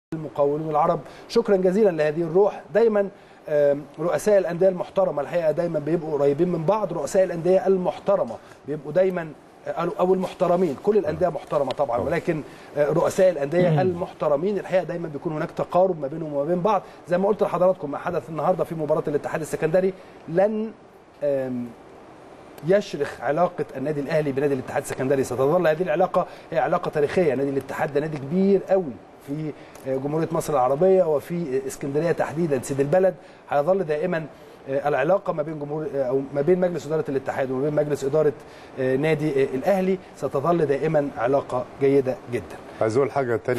المقاولون العرب شكرا جزيلا لهذه الروح دايما آم، رؤساء الانديه المحترمه الحقيقه دايما بيبقوا قريبين من بعض رؤساء الانديه المحترمه بيبقوا دايما آه، او المحترمين كل الانديه محترمه طبعا ولكن آه، رؤساء الانديه المحترمين الحقيقه دايما بيكون هناك تقارب ما بينهم وما بين بعض زي ما قلت لحضراتكم ما حدث النهارده في مباراه الاتحاد السكندري لن آم، يشرخ علاقه النادي الاهلي بنادي الاتحاد السكندري ستظل هذه العلاقه هي علاقه تاريخيه نادي الاتحاد ده نادي كبير قوي في جمهوريه مصر العربيه وفي اسكندريه تحديدا سيد البلد هيظل دائما العلاقه ما بين جمهور او ما بين مجلس اداره الاتحاد وما بين مجلس اداره نادي الاهلي ستظل دائما علاقه جيده جدا عايز اقول حاجه تانية